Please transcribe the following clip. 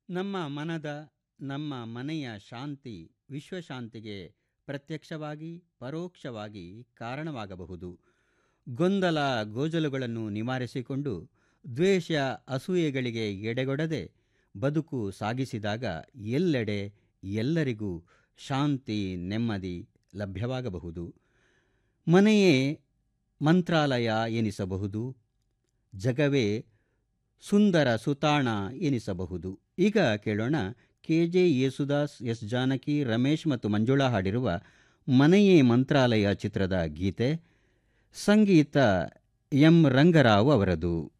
ನಮ್ಮ ಮನದ ನಮ್ಮ ಮನೆಯ ಶಾಂತಿ ವಿಶ್ವಶಾಂತಿಗೆ ಪ್ರತ್ಯಕ್ಷವಾಗಿ ಪರೋಕ್ಷವಾಗಿ ಕಾರಣವಾಗಬಹುದು ಗೊಂದಲ ಗೋಜಲುಗಳನ್ನು ನಿವಾರಿಸಿಕೊಂಡು ದ್ವೇಷ ಅಸೂಯೆಗಳಿಗೆ ಎಡೆಗೊಡದೆ ಬದುಕು ಸಾಗಿಸಿದಾಗ ಎಲ್ಲೆಡೆ ಎಲ್ಲರಿಗೂ ಶಾಂತಿ ನೆಮ್ಮದಿ ಲಭ್ಯವಾಗಬಹುದು ಮನೆಯೇ ಮಂತ್ರಾಲಯ ಎನಿಸಬಹುದು ಜಗವೇ ಸುಂದರ ಸುತಾಣ ಎನಿಸಬಹುದು ಈಗ ಕೇಳೋಣ K J Yesudas S Janaki Ramesh ಮತ್ತು ಮಂಜುಳಾ ಹಾಡಿರುವ ಮನೆಯೇ ಮಂತ್ರಾಲಯ ಚಿತ್ರದ ಗೀತೆ ಸಂಗೀತ ಎಂ ರಂಗರಾವ್ ಅವರದು